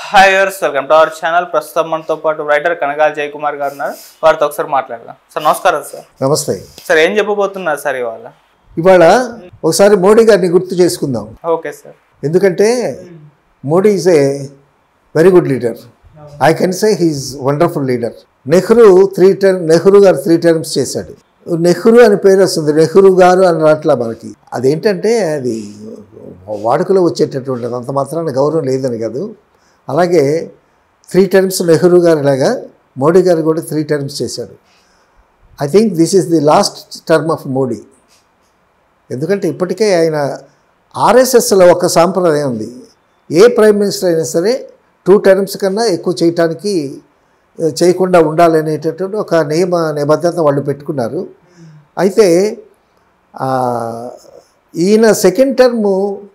Hi viewers welcome to our channel ప్రస్తుతం మనతో పాటు రైటర్ కనగాల జయకుమార్ గారు ఉన్నారు వారితో ఒకసారి మాట్లాడదాం సార్ నమస్కారం సార్ నమస్తే సార్ ఏం చెప్పబోతున్నారు సార్ ఇవాళ ఇవాళ ఒకసారి మోడీ గారిని గుర్తు చేసుకుందాం ఓకే సార్ ఎందుకంటే Modi is a very good leader I can say he is wonderful leader Nehru three term Nehru garu three terms చేశాడు నెహ్రూ అని పేరు వస్తుంది నెహ్రూ గారు అని రాట్లా మనకి అదేంటంటే అది వాడుకలో వచ్చేటటువంటిది అంత మాత్రాన గౌరవం లేదని కాదు అలాగే త్రీ టర్మ్స్ నెహ్రూ గారు లాగా మోడీ గారు కూడా త్రీ టర్మ్స్ చేశాడు I think this is the last term of Modi ఎందుకంటే ఇప్పటికే ఆయన ఆర్ఎస్ఎస్లో ఒక సాంప్రదాయం ఉంది ఏ ప్రైమ్ మినిస్టర్ అయినా సరే టూ టర్మ్స్ కన్నా ఎక్కువ చేయటానికి ఆ, చేయకుండా ఉండాలనేటటువంటి ఒక నియమ నిబద్ధత వాళ్ళు పెట్టుకున్నారు అయితే ఆ, ఈయన సెకండ్ టర్ము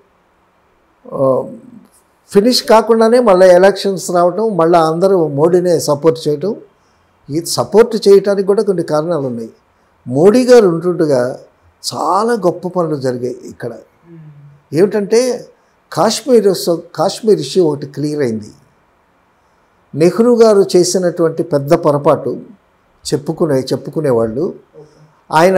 ఫినిష్ కాకుండానే మళ్ళీ ఎలక్షన్స్ రావటం మళ్ళీ అందరూ మోడీనే సపోర్ట్ చేయటం ఇది సపోర్ట్ చేయటానికి కూడా కొన్ని కారణాలు ఉన్నాయి మోడీ గారు ఉంటుండగా చాలా గొప్ప పనులు జరిగాయి ఇక్కడ ఏమిటంటే కాశ్మీర్ స- కాశ్మీర్ ఇష్యూ ఒకటి క్లియర్ అయింది నెహ్రూ గారు చేసినటువంటి పెద్ద పొరపాటు చెప్పుకునే చెప్పుకునేవాళ్ళు ఆయన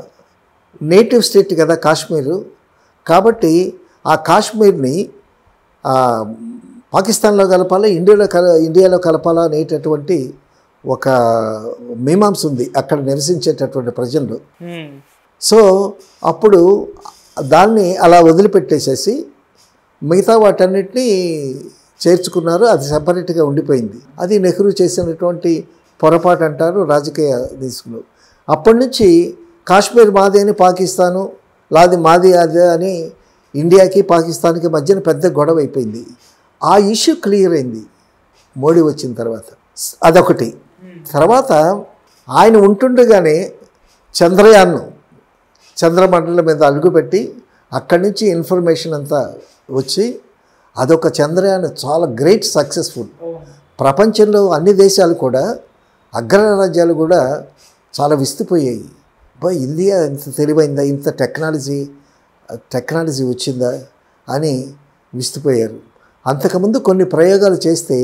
నేటివ్ స్టేట్ కదా కాశ్మీరు కాబట్టి ఆ కాశ్మీర్ని ఆ, పాకిస్తాన్లో కలపాలా ఇండియాలో కల ఇండియాలో కలపాలా అనేటటువంటి ఒక మీమాంస ఉంది అక్కడ నివసించేటటువంటి ప్రజల్లో మ్మ్. సో అప్పుడు దాన్ని అలా వదిలిపెట్టేసేసి మిగతా వాటన్నిటినీ చేర్చుకున్నారు అది సపరేట్గా ఉండిపోయింది అది నెహ్రూ చేసినటువంటి పొరపాటు అంటారు రాజకీయ తీసుకులు అప్పటి నుంచి కాశ్మీర్ మాది అని పాకిస్తాను లాది మాది అదే అని ఇండియాకి పాకిస్తాన్కి మధ్యన పెద్ద గొడవ అయిపోయింది ఆ ఇష్యూ క్లియర్ అయింది మోడీ వచ్చిన తర్వాత అదొకటి తర్వాత ఆయన ఉంటుండగానే చంద్రయాన్ చంద్రమండలం మీద అడుగుపెట్టి అక్కడి నుంచి ఇన్ఫర్మేషన్ అంతా వచ్చి అదొక చంద్రయాన్ చాలా గ్రేట్ సక్సెస్ఫుల్ ప్రపంచంలో అన్ని దేశాలు కూడా అగ్రరాజ్యాలు కూడా చాలా విస్తుపోయాయి బా ఇండియా ఇంత తెలివైందా ఇంత టెక్నాలజీ టెక్నాలజీ వచ్చిందా అని విస్తుపోయారు అంతకుముందు కొన్ని ప్రయోగాలు చేస్తే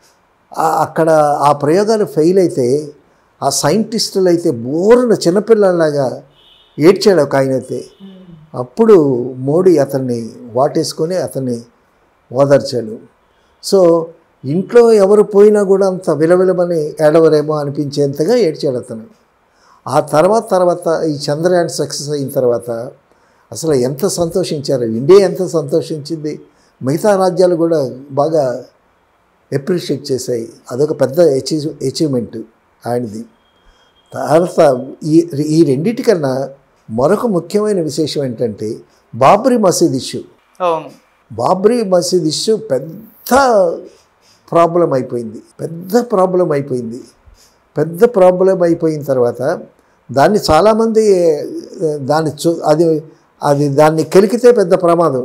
ఆ- అక్కడ ఆ ప్రయోగాలు ఫెయిల్ అయితే ఆ సైంటిస్టులు అయితే బోరున చిన్నపిల్లలాగా ఏడ్చాడు ఒక ఆయన అయితే అప్పుడు మోడీ అతన్ని వాటేసుకొని అతన్ని ఓదార్చాడు సో ఇంట్లో ఎవరు పోయినా కూడా అంత విలవిలమని ఏడవరేమో అనిపించేంతగా ఏడ్చాడు అతను ఆ తర్వాత తర్వాత ఈ చంద్రయాన్ సక్సెస్ అయిన తర్వాత అసలు ఎంత సంతోషించారు ఇండియా ఎంత సంతోషించింది మిగతా రాజ్యాలు కూడా బాగా అప్రిషియేట్ చేశాయి అదొక పెద్ద అచీవ్ అచీవ్మెంట్ ఆయనది తర్వాత ఈ ఈ రెండిటికన్నా మరొక ముఖ్యమైన విశేషం ఏంటంటే బాబ్రీ మసీద్ ఇష్యూ అవును బాబ్రీ మసీద్ ఇష్యూ పెద్ద ప్రాబ్లం అయిపోయింది పెద్ద ప్రాబ్లం అయిపోయింది పెద్ద ప్రాబ్లం అయిపోయిన తర్వాత దాన్ని చాలామంది ఏ, దాన్ని చూ అది అది దాన్ని కెలికితే పెద్ద ప్రమాదం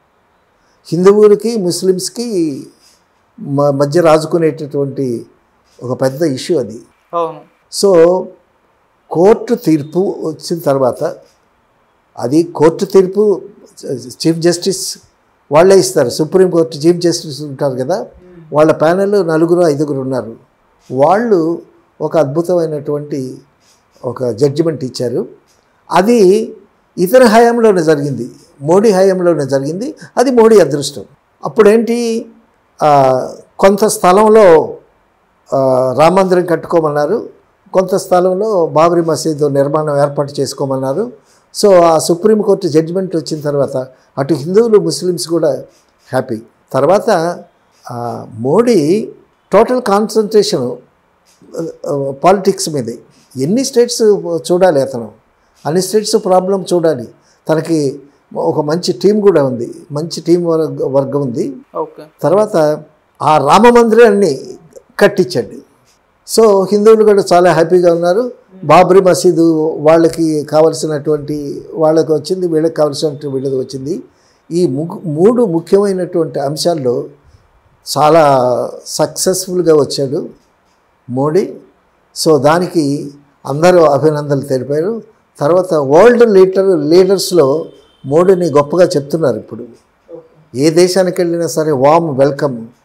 హిందువులకి ముస్లిమ్స్కి మ- మధ్య రాజుకునేటటువంటి ఒక పెద్ద ఇష్యూ అది అవును సో కోర్టు తీర్పు వచ్చిన తర్వాత అది కోర్టు తీర్పు చీఫ్ జస్టిస్ వాళ్ళే ఇస్తారు సుప్రీంకోర్టు చీఫ్ జస్టిస్ ఉంటారు కదా వాళ్ళ ప్యానెల్లో నలుగురు ఐదుగురు ఉన్నారు వాళ్ళు ఒక అద్భుతమైనటువంటి ఒక జడ్జిమెంట్ ఇచ్చారు అది ఇతర హయాంలోనే జరిగింది మోడీ హయాంలోనే జరిగింది అది మోడీ అదృష్టం అప్పుడేంటి ఆ, కొంత స్థలంలో ఆ, రామ మందిరం కట్టుకోమన్నారు కొంత స్థలంలో బాబరీ మసీదు నిర్మాణం ఏర్పాటు చేసుకోమన్నారు సో ఆ సుప్రీంకోర్టు జడ్జిమెంట్ వచ్చిన తర్వాత అటు హిందువులు ముస్లిమ్స్ కూడా హ్యాపీ తర్వాత ఆ, మోడీ టోటల్ కాన్సన్ట్రేషన్ పాలిటిక్స్ మీదే ఎన్ని స్టేట్స్ చూడాలి అతను అన్ని స్టేట్స్ ప్రాబ్లం చూడాలి తనకి ఒక మంచి టీం కూడా ఉంది మంచి టీం వర్గ వర్గం ఉంది ఓకే తర్వాత ఆ రామ మందిరాన్ని కట్టించండి సో హిందువులు కూడా చాలా హ్యాపీగా ఉన్నారు బాబ్రీ మసీదు వాళ్ళకి కావలసినటువంటి వాళ్ళకి వచ్చింది వీళ్ళకి కావలసినటువంటి వీళ్ళకి వచ్చింది ఈ ముగ్గు మూడు ముఖ్యమైనటువంటి అంశాల్లో చాలా సక్సెస్ఫుల్గా వచ్చాడు మోడీ సో దానికి అందరూ అభినందనలు తెలిపారు తర్వాత వరల్డ్ లీడర్ లీడర్స్లో మోడీని గొప్పగా చెప్తున్నారు ఇప్పుడు ఏ దేశానికి వెళ్ళినా సరే వామ్ వెల్కమ్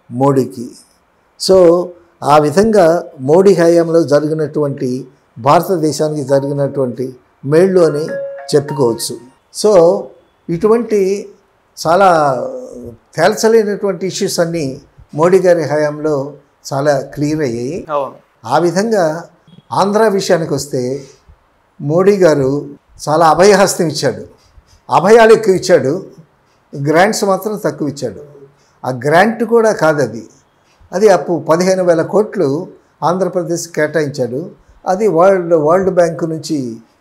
మోడీకి సో ఆ విధంగా మోడీ హయాంలో జరిగినటువంటి భారతదేశానికి జరిగినటువంటి మేళ్ళు అని చెప్పుకోవచ్చు సో ఇటువంటి చాలా తేల్చలేనటువంటి ఇష్యూస్ అన్నీ మోడీ గారి హయాంలో చాలా క్లియర్ అయ్యాయి అవును ఆ విధంగా ఆంధ్ర విషయానికి వస్తే మోడీ గారు చాలా అభయహస్తం ఇచ్చాడు అభయాలు ఎక్కువ ఇచ్చాడు గ్రాంట్స్ మాత్రం తక్కువ ఇచ్చాడు ఆ గ్రాంట్ కూడా కాదు అది అది అప్పు పదిహేను వేల కోట్లు ఆంధ్రప్రదేశ్ కేటాయించాడు అది వరల్డ్ వరల్డ్ బ్యాంకు నుంచి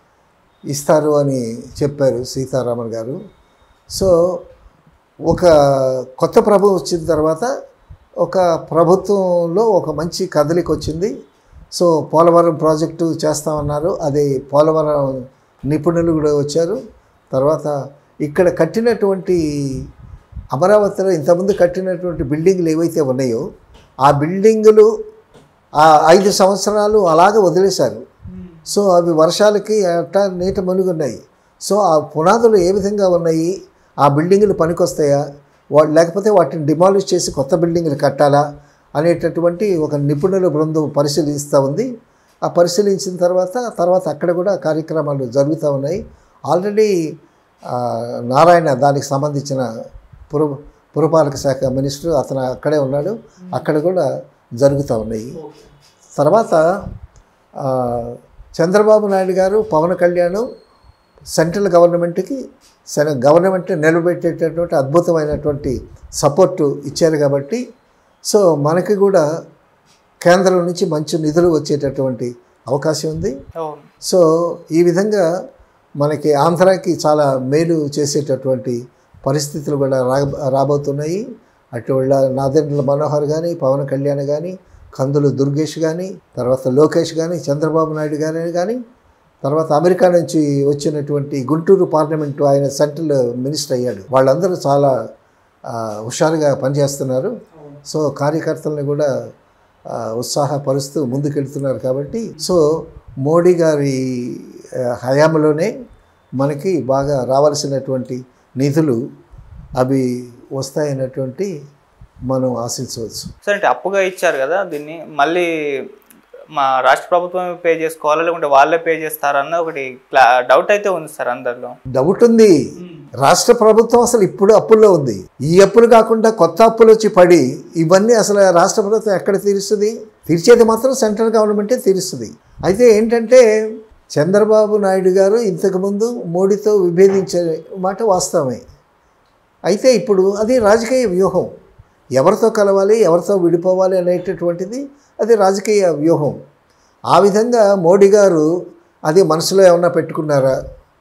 ఇస్తారు అని చెప్పారు సీతారామన్ గారు సో ఒక కొత్త ప్రభుత్వం వచ్చిన తర్వాత ఒక ప్రభుత్వంలో ఒక మంచి కదలిక వచ్చింది సో పోలవరం ప్రాజెక్టు చేస్తామన్నారు అది పోలవరం నిపుణులు కూడా వచ్చారు తర్వాత ఇక్కడ కట్టినటువంటి అమరావతిలో ఇంతకుముందు కట్టినటువంటి బిల్డింగ్లు ఏవైతే ఉన్నాయో ఆ బిల్డింగులు ఆ ఐదు సంవత్సరాలు అలాగే వదిలేశారు సో అవి వర్షాలకి అట్టా నీట మునుగున్నాయి సో ఆ పునాదులు ఏ విధంగా ఉన్నాయి ఆ బిల్డింగులు పనికొస్తాయా వా లేకపోతే వాటిని డిమాలిష్ చేసి కొత్త బిల్డింగులు కట్టాలా అనేటటువంటి ఒక నిపుణుల బృందం పరిశీలిస్తూ ఉంది ఆ పరిశీలించిన తర్వాత తర్వాత అక్కడ కూడా కార్యక్రమాలు జరుగుతూ ఉన్నాయి ఆల్రెడీ ఆ, నారాయణ దానికి సంబంధించిన పుర పురపాలక శాఖ మినిస్టర్ అతను అక్కడే ఉన్నాడు అక్కడ కూడా జరుగుతూ ఉన్నాయి తర్వాత ఆ, చంద్రబాబు నాయుడు గారు పవన్ కళ్యాణ్ సెంట్రల్ గవర్నమెంట్కి సెన గవర్నమెంట్ నిలబెట్టేటటువంటి అద్భుతమైనటువంటి సపోర్టు ఇచ్చారు కాబట్టి సో మనకి కూడా కేంద్రం నుంచి మంచి నిధులు వచ్చేటటువంటి అవకాశం ఉంది అవును సో ఈ విధంగా మనకి ఆంధ్రాకి చాలా మేలు చేసేటటువంటి పరిస్థితులు కూడా రా రాబోతున్నాయి అటు వాళ్ళ నాదెండ్ల మనోహర్ కానీ పవన్ కళ్యాణ్ కానీ కందులు దుర్గేష్ కానీ తర్వాత లోకేష్ కానీ చంద్రబాబు నాయుడు గారి కానీ తర్వాత అమెరికా నుంచి వచ్చినటువంటి గుంటూరు పార్లమెంటు ఆయన సెంట్రల్ మినిస్టర్ అయ్యాడు వాళ్ళందరూ చాలా ఆ, హుషారుగా పనిచేస్తున్నారు సో కార్యకర్తలను కూడా ఆ, ఉత్సాహపరుస్తూ ముందుకెళ్తున్నారు కాబట్టి సో మోడీ గారి ఆ, హయాంలోనే మనకి బాగా రావాల్సినటువంటి నిధులు అవి వస్తాయన్నటువంటి మనం ఆశించవచ్చు సరే అంటే అప్పుగా ఇచ్చారు కదా దీన్ని మళ్ళీ మా రాష్ట్ర ప్రభుత్వం పే చేసుకోవాలా లేకుంటే వాళ్ళే పే చేస్తారన్న ఒకటి క్లా డౌట్ అయితే ఉంది సార్ అందరిలో డౌట్ ఉంది రాష్ట్ర ప్రభుత్వం అసలు ఇప్పుడు అప్పుల్లో ఉంది ఈ అప్పులు కాకుండా కొత్త అప్పులు వచ్చి పడి ఇవన్నీ అసలు రాష్ట్ర ప్రభుత్వం ఎక్కడ తీరుస్తుంది తీర్చేది మాత్రం సెంట్రల్ గవర్నమెంటే తీరుస్తుంది అయితే ఏంటంటే చంద్రబాబు నాయుడు గారు ఇంతకుముందు మోడీతో విభేదించే మాట వాస్తవమే అయితే ఇప్పుడు అది రాజకీయ వ్యూహం ఎవరితో కలవాలి ఎవరితో విడిపోవాలి అనేటటువంటిది అది రాజకీయ వ్యూహం ఆ విధంగా మోడీ గారు అది మనసులో ఏమన్నా పెట్టుకున్నారా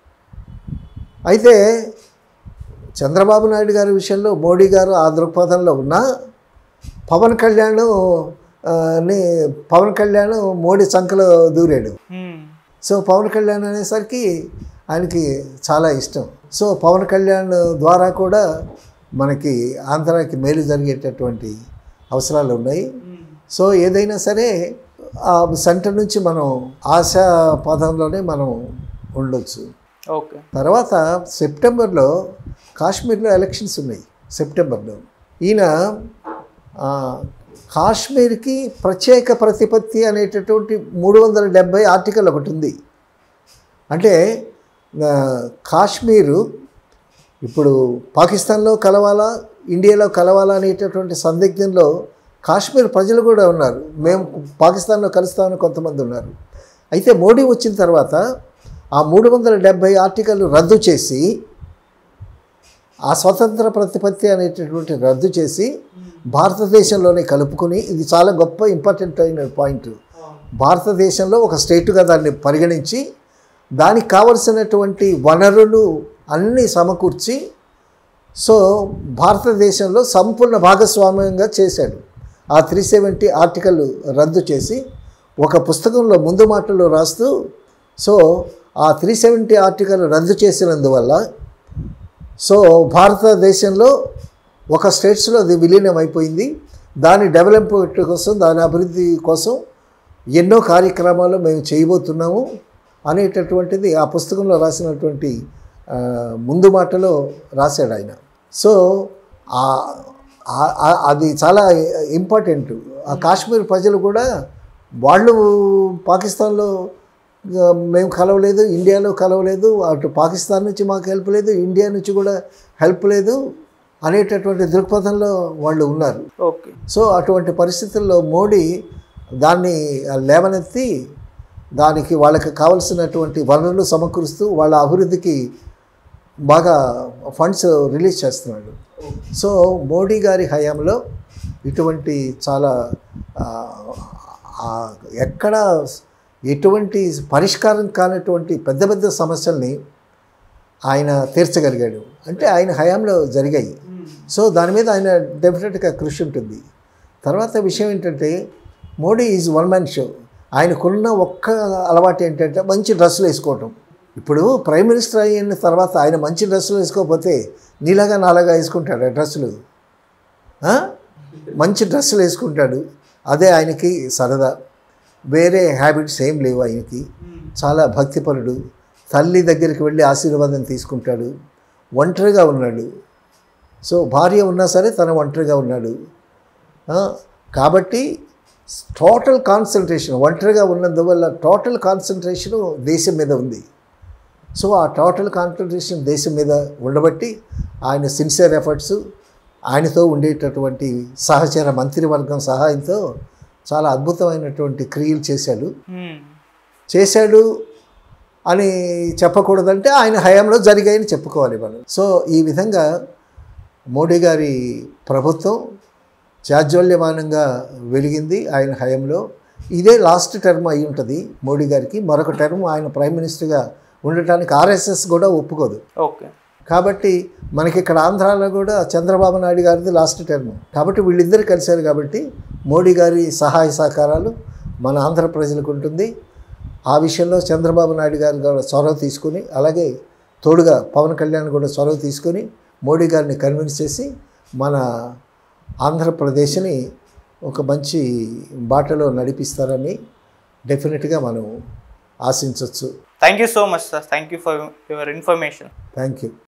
అయితే చంద్రబాబు నాయుడు గారి విషయంలో మోడీ గారు ఆ దృక్పథంలో ఉన్నా పవన్ కళ్యాణ్ ఆ, ని పవన్ కళ్యాణ్ మోడీ సంఖలో దూరాడు హ్మ్. సో పవన్ కళ్యాణ్ అనేసరికి ఆయనకి చాలా ఇష్టం సో పవన్ కళ్యాణ్ ద్వారా కూడా మనకి ఆంధ్రాకి మేలు జరిగేటటువంటి అవసరాలు ఉన్నాయి సో ఏదైనా సరే ఆ సెంటర్ నుంచి మనం ఆశా పదంలోనే మనం ఉండొచ్చు ఓకే తర్వాత సెప్టెంబర్లో కాశ్మీర్లో ఎలక్షన్స్ ఉన్నాయి సెప్టెంబర్లో ఈయన ఆ, కాశ్మీర్కి ప్రత్యేక ప్రతిపత్తి అనేటటువంటి మూడు వందల డెబ్భై ఆర్టికల్ ఒకటి ఉంది అంటే ఆ, కాశ్మీరు ఇప్పుడు పాకిస్తాన్లో కలవాలా ఇండియాలో కలవాలా అనేటటువంటి సందిగ్ధంలో కాశ్మీర్ ప్రజలు కూడా ఉన్నారు మేము పాకిస్తాన్లో కలుస్తామని కొంతమంది ఉన్నారు అయితే మోడీ వచ్చిన తర్వాత ఆ మూడు వందల డెబ్భై ఆర్టికల్ రద్దు చేసి ఆ స్వతంత్ర ప్రతిపత్తి అనేటటువంటి రద్దు చేసి భారతదేశంలోనే కలుపుకొని ఇది చాలా గొప్ప ఇంపార్టెంట్ అయిన పాయింట్ భారతదేశంలో ఒక స్టేటుగా దాన్ని పరిగణించి దానికి కావలసినటువంటి వనరులు అన్నీ సమకూర్చి సో భారతదేశంలో సంపూర్ణ భాగస్వామ్యంగా చేశాడు ఆ త్రీ సెవెంటీ ఆర్టికల్ రద్దు చేసి ఒక పుస్తకంలో ముందు మాటలు రాస్తూ సో ఆ త్రీ సెవెంటీ ఆర్టికల్ రద్దు చేసినందువల్ల సో భారతదేశంలో ఒక స్టేట్స్లో అది విలీనం అయిపోయింది దాని డెవలప్మెంట్ కోసం దాని అభివృద్ధి కోసం ఎన్నో కార్యక్రమాలు మేము చేయబోతున్నాము అనేటటువంటిది ఆ పుస్తకంలో రాసినటువంటి ఆ, ముందు మాటలో రాశాడు ఆయన సో ఆ ఆ- ఆ- అది చాలా ఇంపార్టెంట్ ఆ కాశ్మీర్ ప్రజలు కూడా వాళ్ళు పాకిస్తాన్లో ఆ, మేము కలవలేదు ఇండియాలో కలవలేదు అటు పాకిస్తాన్ నుంచి మాకు హెల్ప్ లేదు ఇండియా నుంచి కూడా హెల్ప్ లేదు అనేటటువంటి దృక్పథంలో వాళ్ళు ఉన్నారు ఓకే సో అటువంటి పరిస్థితుల్లో మోడీ దాన్ని లేవనెత్తి దానికి వాళ్ళకి కావలసినటువంటి వనరులు సమకూరుస్తూ వాళ్ళ అభివృద్ధికి బాగా ఫండ్స్ రిలీజ్ చేస్తున్నాడు సో మోడీ గారి హయాంలో ఇటువంటి చాలా ఆ, ఆ, ఎక్కడ ఎటువంటి పరిష్కారం కానటువంటి పెద్ద పెద్ద సమస్యల్ని ఆయన తీర్చగలిగాడు అంటే ఆయన హయాంలో జరిగాయి సో దాని మీద ఆయన డెఫినెట్గా కృషి ఉంటుంది తర్వాత విషయం ఏంటంటే Modi is one man show ఆయనకున్న ఒక్క అలవాటు ఏంటంటే మంచి డ్రెస్సులు వేసుకోవటం ఇప్పుడు ప్రైమ్ మినిస్టర్ అయిన తర్వాత ఆయన మంచి డ్రెస్సులు వేసుకోకపోతే నీలాగా నాలాగా వేసుకుంటాడు ఆ డ్రెస్సులు ఆ? మంచి డ్రెస్సులు వేసుకుంటాడు అదే ఆయనకి సరదా వేరే హ్యాబిట్స్ ఏం లేవు ఆయనకి చాలా భక్తిపరుడు తల్లి దగ్గరికి వెళ్ళి ఆశీర్వాదం తీసుకుంటాడు ఒంటరిగా ఉన్నాడు సో భార్య ఉన్నా సరే తన ఒంటరిగా ఉన్నాడు ఆ, కాబట్టి టోటల్ కాన్సన్ట్రేషన్ ఒంటరిగా ఉన్నందువల్ల టోటల్ కాన్సన్ట్రేషన్ దేశం మీద ఉంది సో ఆ టోటల్ కాన్సన్ట్రేషన్ దేశం మీద ఉండబట్టి ఆయన సిన్సియర్ ఎఫర్ట్స్ ఆయనతో ఉండేటటువంటి సహచర మంత్రివర్గం సహాయంతో చాలా అద్భుతమైనటువంటి క్రియలు చేశాడు మ్మ్. చేశాడు అని చెప్పకూడదంటే ఆయన హయాంలో జరిగాయని చెప్పుకోవాలి మనం సో ఈ విధంగా మోడీ గారి ప్రభుత్వం జాజ్వల్యమానంగా వెలిగింది ఆయన హయాంలో ఇదే లాస్ట్ టర్మ్ అయి ఉంటుంది మోడీ గారికి మరొక టర్మ్ ఆయన ప్రైమ్ మినిస్టర్గా ఉండటానికి ఆర్ఎస్ఎస్ కూడా ఒప్పుకోదు ఓకే కాబట్టి మనకి ఇక్కడ ఆంధ్రాలో కూడా చంద్రబాబు నాయుడు గారిది లాస్ట్ టర్మ్ కాబట్టి వీళ్ళిద్దరు కలిశారు కాబట్టి మోడీ గారి సహాయ సహకారాలు మన ఆంధ్ర ప్రజలకు ఉంటుంది ఆ విషయంలో చంద్రబాబు నాయుడు గారు కూడా చొరవ తీసుకుని అలాగే తోడుగా పవన్ కళ్యాణ్ కూడా చొరవ తీసుకొని మోడీ గారిని కన్విన్స్ చేసి మన ఆంధ్రప్రదేశ్ని ఒక మంచి బాటలో నడిపిస్తారని డెఫినెట్గా మనం ఆశించవచ్చు thank you so much sir thank you for your information thank you